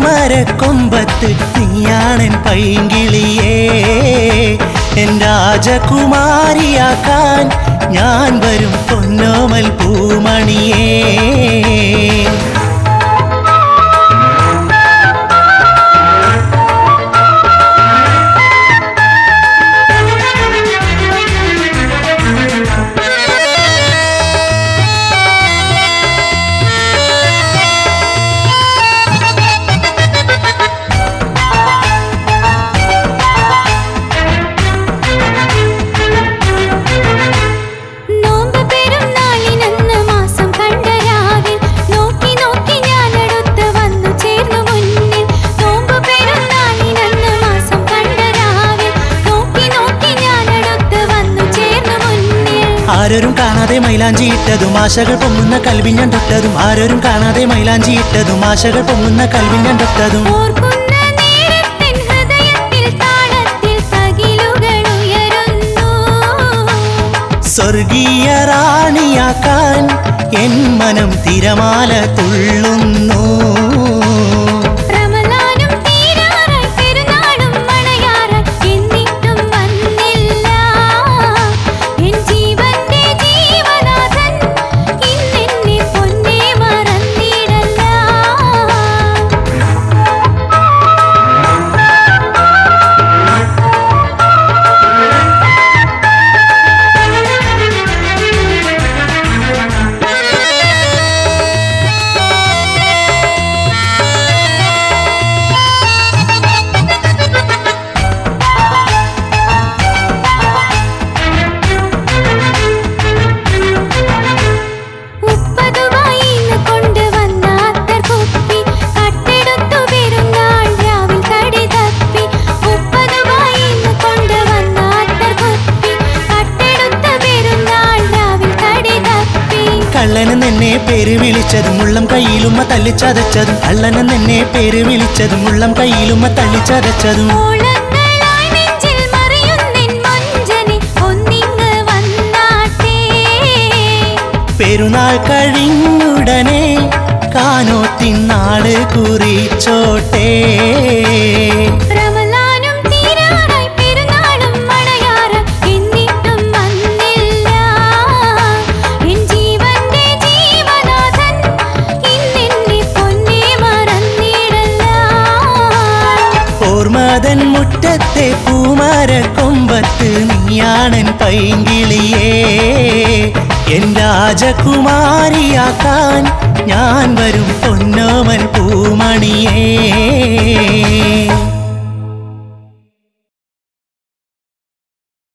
പൂമരക്കൊമ്പത്ത് നീയാണെൻ പൈങ്കിളിയേ N രാജകുമാരിയാക്കാൻ ഞാൻ വരും പൊന്നോമൽ പൂമണിയേ നോമ്പ് പെരുന്നാളിനന്ന് മാസം കണ്ട രാവിൽ നോക്കി നോക്കി ഞാനടുത്ത് വന്നു ചേർന്നു മുന്നിൽ നോമ്പ് പെരുന്നാളിനന്ന് മാസം കണ്ട രാവിൽ നോക്കി നോക്കി ഞാനടുത്ത് വന്നു ചേർന്നു മുന്നിൽ ആരോരും കാണാതെ മൈലാഞ്ചി ഇട്ടതും ആശകൾ പൊങ്ങുന്ന കൽവിൻ ഞാൻ തൊട്ടതും ആരോരും കാണാതെ മൈലാഞ്ചി ഇട്ടതും ആശകൾ പൊങ്ങുന്ന കൽവിൻ ഞാൻ തൊട്ടതും ഓർക്കുന്ന നേരത്തിൻ ഹൃദയത്തിൽ താളത്തിൽ തകിലുകൾ ഉയരുന്നു സ്വർഗീയ റാണിയാക്കാൻ എൻ മനം തിരമാല തുള്ളുന്നു റമളാനും തീരാറായി പെരുന്നാളും മണയാറായി എന്നിട്ടും വന്നില്ല എൻ ജീവന്റെ ജീവനാഥൻ ഇന്നെന്നെ പൊന്നേ മറന്നിടല്ല ഉപ്പതുവായിന്ന് കൊണ്ടുവന്ന അത്തർ കുപ്പി കട്ടെടുത്തു പെരുന്നാൾ രാവിൽ കടി തപ്പി ഉപ്പതുവായിന്ന് കൊണ്ടുവന്ന അത്തർ കുപ്പി കട്ടെടുത്ത പെരുന്നാൾ രാവിൽ കടി തപ്പി കള്ളന് നിന്നെ പേര് വിളിച്ചതും ഉള്ളം കയ്യിലുമ്മ തല്ലിച്ചതച്ചതും കള്ളന് നിന്നെ പേര് വിളിച്ചതും ഉള്ളം കയ്യിലുമ്മ തല്ലിച്ചതച്ചതും ഓളങ്ങളായി നെഞ്ചിൽ മറിയുന്നിൻ മൊഞ്ചനെ ഒന്നിങ്ങ് വന്നാട്ടേ പെരുന്നാൾ കഴിഞ്ഞുടനെ കാനോത്തിനാള് കുറിച്ചോട്ടെ റമളാനും തീരാറായി പെരുന്നാളും മണയാറായി എന്നിട്ടും വന്നില്ല എൻ ജീവന്റെ ജീവനാഥൻ ഇന്നെന്നെ പൊന്നേ മറന്നിടല്ല ഓർമ്മതൻ മുറ്റത്തെ പൂമരക്കൊമ്പത്ത് നീയാണൻ പൈങ്കിളിയേ എൻ രാജകുമാരിയാക്കാൻ ഞാൻ വരും പൊന്നോമൻ പൂമണിയേ